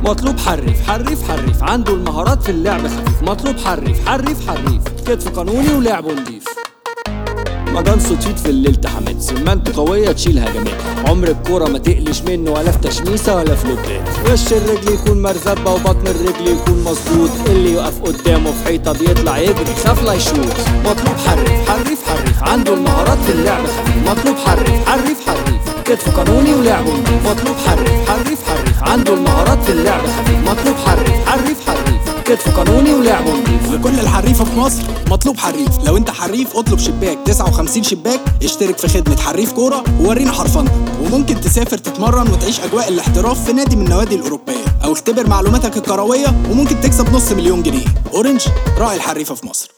مطلوب حريف حريف حريف عنده المهارات في اللعب خفيف مطلوب حريف حريف حريف كتف قانوني ولعبه نضيف مجان صوتيت في الليل تحمد سمانته قوية تشيل هجمات عمر الكورة ما تقلش منه ولا في تشميسة ولا في لوبات وش الرجل يكون مرزبة وبطن الرجل يكون مظبوط اللي يقف قدامه في حيطة بيطلع يجري خاف لا يشوط مطلوب حريف حريف حريف عنده المهارات في اللعب خفيف مطلوب حريف حريف حريف كتف قانوني ولعبه نضيف مطلوب حريف حريف حريف عنده المهارات في اللعب خفيف مطلوب حريف حريف حريف كتف قانوني ولعبه نضيف لكل الحريفة في مصر مطلوب حريف لو انت حريف اطلب شباك 59 شباك اشترك في خدمة حريف كورة وورينا حرفنتك وممكن تسافر تتمرن وتعيش اجواء الاحتراف في نادي من النوادي الاوروبية او اختبر معلوماتك الكروية وممكن تكسب نص مليون جنيه اورنج راعي الحريفة في مصر